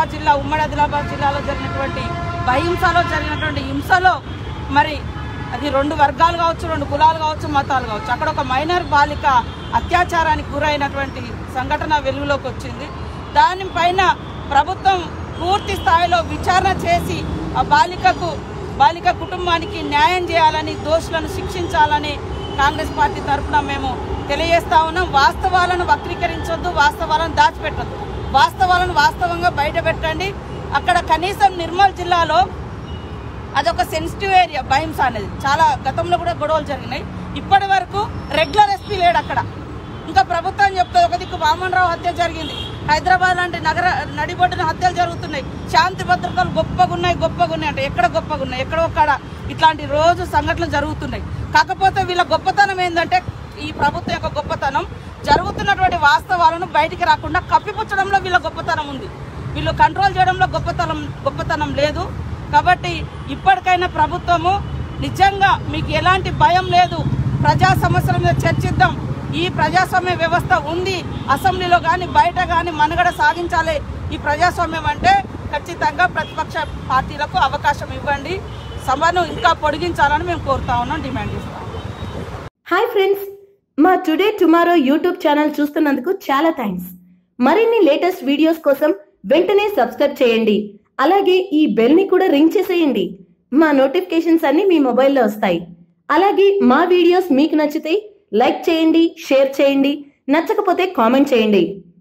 ఆదిలాబాద్ జిల్లా ఉమ్మడి ఆదిలాబాద్ జిల్లాలో జరిగినటువంటి బహింసలో జరిగినటువంటి హింసలో మరి అది రెండు వర్గాలు కావచ్చు రెండు కులాలు కావచ్చు మతాలు కావచ్చు అక్కడ ఒక మైనర్ బాలిక అత్యాచారానికి గురైనటువంటి సంఘటన వెలుగులోకి వచ్చింది దానిపైన ప్రభుత్వం పూర్తి స్థాయిలో విచారణ చేసి ఆ బాలికకు బాలిక కుటుంబానికి న్యాయం చేయాలని దోషులను శిక్షించాలని కాంగ్రెస్ పార్టీ తరఫున మేము తెలియజేస్తా ఉన్నాం వాస్తవాలను వక్రీకరించొద్దు వాస్తవాలను దాచిపెట్టద్దు వాస్తవాలను వాస్తవంగా బయట పెట్టండి అక్కడ కనీసం నిర్మల్ జిల్లాలో అదొక సెన్సిటివ్ ఏరియా భయంస అనేది చాలా గతంలో కూడా గొడవలు జరిగినాయి ఇప్పటి వరకు రెగ్యులర్ ఎస్పీ లేడు అక్కడ ఇంకా ప్రభుత్వం చెప్తుంది ఒక దిక్కు వామన్రావు హత్య జరిగింది హైదరాబాద్ లాంటి నగర నడిబొడ్డున హత్యలు జరుగుతున్నాయి శాంతి భద్రతలు గొప్పగా ఉన్నాయి గొప్పగా ఉన్నాయి అంటే ఎక్కడ గొప్పగా ఉన్నాయి ఎక్కడో ఒక్కడ ఇట్లాంటి రోజు సంఘటనలు జరుగుతున్నాయి కాకపోతే వీళ్ళ గొప్పతనం ఏంటంటే ఈ ప్రభుత్వం యొక్క గొప్పతనం జరుగుతున్నటువంటి వాస్తవాలను బయటికి రాకుండా కప్పిపుచ్చడంలో వీళ్ళ గొప్పతనం ఉంది వీళ్ళు కంట్రోల్ చేయడంలో గొప్పతనం గొప్పతనం లేదు కాబట్టి ఇప్పటికైనా ప్రభుత్వము నిజంగా మీకు ఎలాంటి భయం లేదు ప్రజా సమస్యల మీద చర్చిద్దాం ఈ ప్రజాస్వామ్య వ్యవస్థ ఉంది అసెంబ్లీలో కానీ బయట కానీ మనుగడ సాగించాలి ఈ ప్రజాస్వామ్యం అంటే ఖచ్చితంగా ప్రతిపక్ష పార్టీలకు అవకాశం ఇవ్వండి సభను ఇంకా పొడిగించాలని మేము కోరుతా ఉన్నాం డిమాండ్ చేస్తాం హాయ్ ఫ్రెండ్స్ మా టుడే టుమారో యూట్యూబ్ ఛానల్ చూస్తున్నందుకు చాలా థ్యాంక్స్ మరిన్ని లేటెస్ట్ వీడియోస్ కోసం వెంటనే సబ్స్క్రైబ్ చేయండి అలాగే ఈ బెల్ ని కూడా రింగ్ చేసేయండి మా నోటిఫికేషన్స్ అన్ని మీ మొబైల్లో వస్తాయి అలాగే మా వీడియోస్ మీకు నచ్చితే లైక్ చేయండి షేర్ చేయండి నచ్చకపోతే కామెంట్ చేయండి